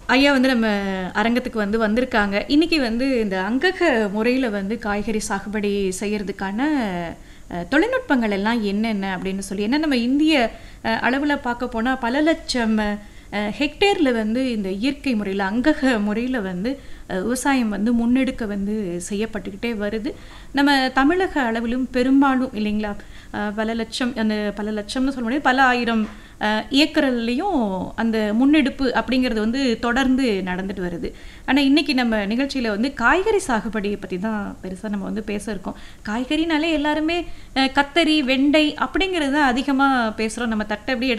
ஐயா வந்து நம்ம அரங்கத்துக்கு வந்து வந்திருக்காங்க இன்னைக்கு வந்து இந்த அங்கக முறையில் வந்து காய்கறி சாகுபடி செய்யறதுக்கான அஹ், தொழில்நுட்பங்கள் எல்லாம் என்னென்ன அப்படின்னு சொல்லி ஏன்னா நம்ம இந்திய அளவில் பார்க்க போனால் பல லட்சம் அஹ், ஹெக்டேர்ல வந்து இந்த இயற்கை முறையில் அங்கக முறையில் வந்து அஹ், விவசாயம் வந்து முன்னெடுக்க வந்து செய்யப்பட்டுக்கிட்டே வருது நம்ம தமிழக அளவிலும் பெரும்பாலும் இல்லைங்களா அஹ், பல லட்சம் அந்த பல லட்சம்னு சொல்ல முடியாது பல ஆயிரம் அஹ், ஏக்கர்லையும் அந்த முன்னெடுப்பு அப்படிங்கிறது வந்து தொடர்ந்து நடந்துட்டு வருது ஆனால் இன்னைக்கு நம்ம நிகழ்ச்சியில் வந்து காய்கறி சாகுபடியை பற்றி தான் பெருசாக நம்ம வந்து பேச இருக்கோம் காய்கறினாலே எல்லாருமே அஹ், கத்தரி வெண்டை அப்படிங்கிறது தான் அதிகமாக பேசுகிறோம் நம்ம தட்டை அப்படியே எடுத்து